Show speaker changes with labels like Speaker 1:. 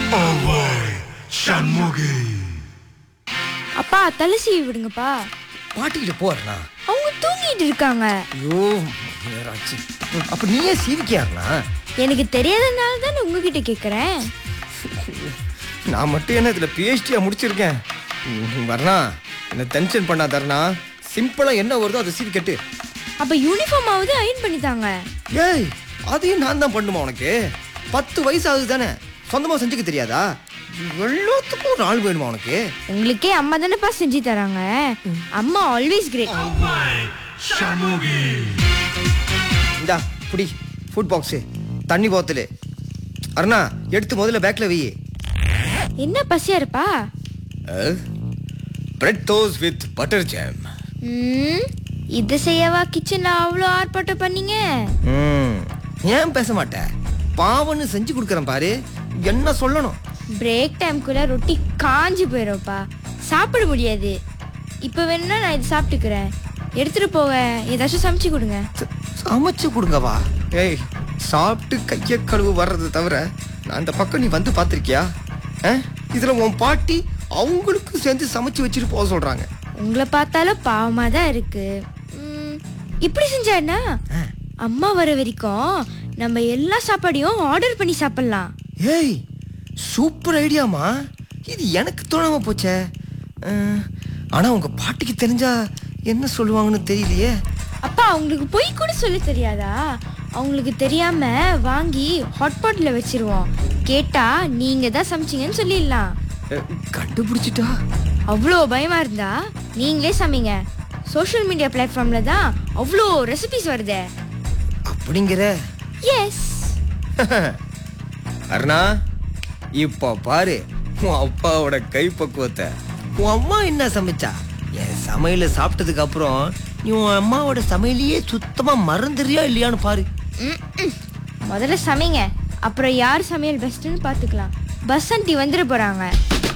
Speaker 1: சண்முகி
Speaker 2: அப்பா தலை சீவி விடுங்கப்பா
Speaker 3: பாட்டிக்கிட்ட போறா
Speaker 2: அவங்க தூங்கிட்டு இருக்காங்க
Speaker 3: ஐயோ நேராச்சு அப்ப நீயே சீவிக்கியாருனா
Speaker 2: எனக்கு தெரியாதனால தானே உங்ககிட்ட கேக்குறேன்
Speaker 3: நான் மட்டும் என்ன இதுல பிஹெச்டியா முடிச்சிருக்கேன் ம், வரணா என்ன டென்ஷன் பண்ணா தரணா சிம்பிளா என்ன வருதோ அதை சீவி கட்டு
Speaker 2: அப்ப யூனிஃபார்ம் ஆவது அயன் பண்ணி தாங்க
Speaker 3: ஏய் அதையும் நான் தான் பண்ணுமா உனக்கு பத்து வயசு ஆகுது தானே சொந்தமா செஞ்சுக்க தெரியாதா எல்லாத்துக்கும் ஒரு ஆள் வேணுமா உனக்கு
Speaker 2: உங்களுக்கே அம்மா தானேப்பா செஞ்சு தராங்க அம்மா ஆல்வேஸ் கிரேட்
Speaker 1: சண்முகி
Speaker 3: இந்தா புடி ஃபுட் பாக்ஸு தண்ணி போத்தலு அருணா எடுத்து முதல்ல பேக்ல வை
Speaker 2: என்ன பசியா இருப்பா
Speaker 3: bread toast with butter jam
Speaker 2: ம், இது செய்யவா கிச்சன்ல அவ்வளோ ஆர்ப்பாட்டம் பண்ணீங்க
Speaker 3: ம் ஏன் பேச மாட்ட பாவன்னு செஞ்சு கொடுக்குறேன் பாரு என்ன சொல்லணும்
Speaker 2: பிரேக் டைம்குள்ள ரொட்டி காஞ்சி போயிடும்ப்பா சாப்பிட முடியாது இப்போ வேணும்னா நான் இது சாப்பிட்டுக்கிறேன் எடுத்துட்டு போக ஏதாச்சும் சமைச்சு கொடுங்க
Speaker 3: ச- சமைச்சு கொடுங்கவா ஏய் சாப்பிட்டு கைய கழுவு வர்றது தவிர நான் அந்த பக்கம் நீ வந்து பார்த்திருக்கியா ஆ? இதுல உன் பாட்டி அவங்களுக்கு சேர்ந்து சமைச்சு வச்சுட்டு போக சொல்றாங்க
Speaker 2: உங்களை பார்த்தாலும் பாவமா தான் இருக்கு ம், இப்படி செஞ்சா என்ன அம்மா வர வரைக்கும் நம்ம எல்லா சாப்பாடையும் ஆர்டர் பண்ணி சாப்பிடலாம்
Speaker 3: ஏய் சூப்பர் ஐடியாமா இது எனக்கு தோணாம போச்சே ஆ, ஆனா உங்க பாட்டிக்கு தெரிஞ்சா என்ன சொல்லுவாங்கன்னு தெரியலையே
Speaker 2: அப்பா அவங்களுக்கு பொய் கூட சொல்ல தெரியாதா அவங்களுக்கு தெரியாம வாங்கி ஹாட்பாட்ல வச்சிருவோம் கேட்டா நீங்க தான் சமைச்சீங்கன்னு சொல்லிடலாம்
Speaker 3: அ, கண்டுபிடிச்சிட்டா
Speaker 2: அவ்வளோ பயமா இருந்தா நீங்களே சமைங்க சோஷியல் மீடியா பிளாட்ஃபார்ம்ல தான் அவ்வளோ ரெசிபிஸ் வருதே
Speaker 3: அப்படிங்கிற
Speaker 2: எஸ்
Speaker 3: அருணா இப்போ பாரு உன் அப்பாவோட கைப்பக்குவத்தை உன் அம்மா என்ன சமைச்சா என் சமையல சாப்பிட்டதுக்கு அப்புறம் நீ உன் அம்மாவோட சமையலையே சுத்தமா மறந்துறியா இல்லையான்னு பாரு
Speaker 2: முதல்ல சமைங்க அப்புறம் யார் சமையல் பெஸ்ட்னு பார்த்துக்கலாம் பஸ் ஆண்டி வந்துட போறாங்க